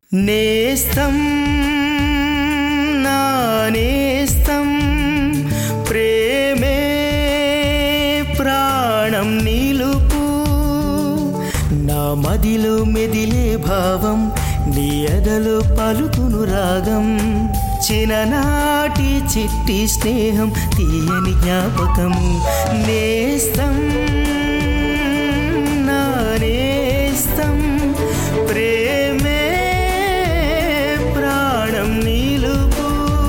నేస్తం నా నేస్తం ప్రేమే ప్రాణం నిలుపు నా మదిలో మెదిలే భావం నీ ఎదలో పలుకును రాగం చిన్ననాటి చిట్టి స్నేహం తీయని జ్ఞాపకం నేస్తం నా నేస్తం ప్రేమే ప్రాణం నిలుపు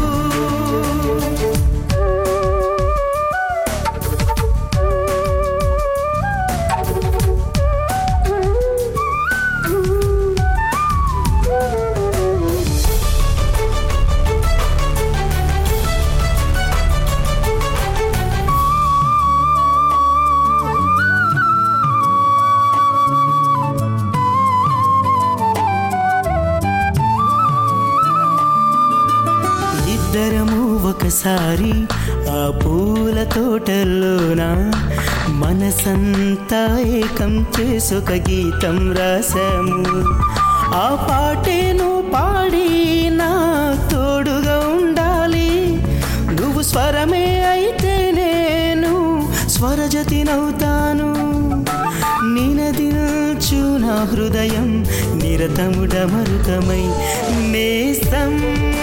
ఇద్దరము ఒకసారి ఆ పూల తోటల్లోన మనసంతా ఏకం చేసుక గీతం రాసాము ఆ పాటేను పాడి నా తోడుగా ఉండాలి నువ్వు స్వరమే అయితే నేను స్వరజతినవుతాను నినదిల్చు నా హృదయం నిరతముడమరుకమై నేస్తం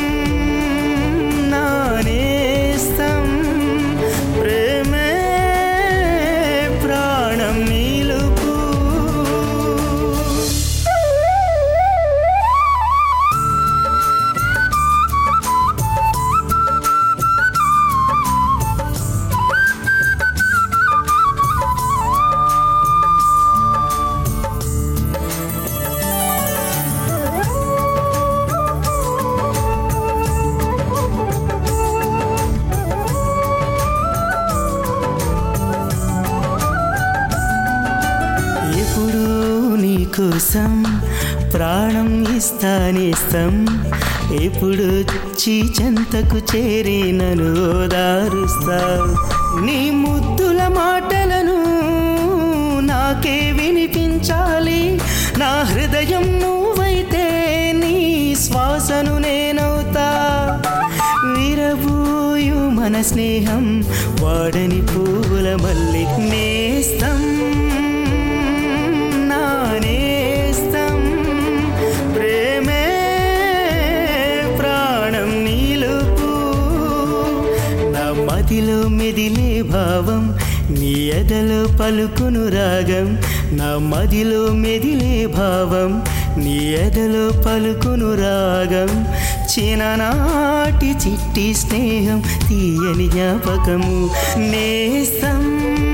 నా నేస్తం ప్రేమే ప్రాణం నిలుపు ఎప్పుడు నీ కోసం ప్రాణం ఇస్తానిస్తాం ఎప్పుడు వచ్చి చెంతకు చేరి నన్ను ఓదారుస్తావు నీ ముద్దుల మాటలను నాకే వినిపించాలి నా హృదయం నువ్వైతే నీ శ్వాసను నేనవుతా విరబూయు మన స్నేహం వాడని పూల మల్లి నేస్తం నా నేస్తం ప్రేమే ప్రాణం నిలుపు నా మదిలో మెదిలే భావం నీ ఎదలో పలుకును రాగం నా మదిలో మెదిలే భావం నీ ఎదలో పలుకును రాగం చిన్ననాటి చిట్టి స్నేహం తీయని జ్ఞాపకము నేస్తం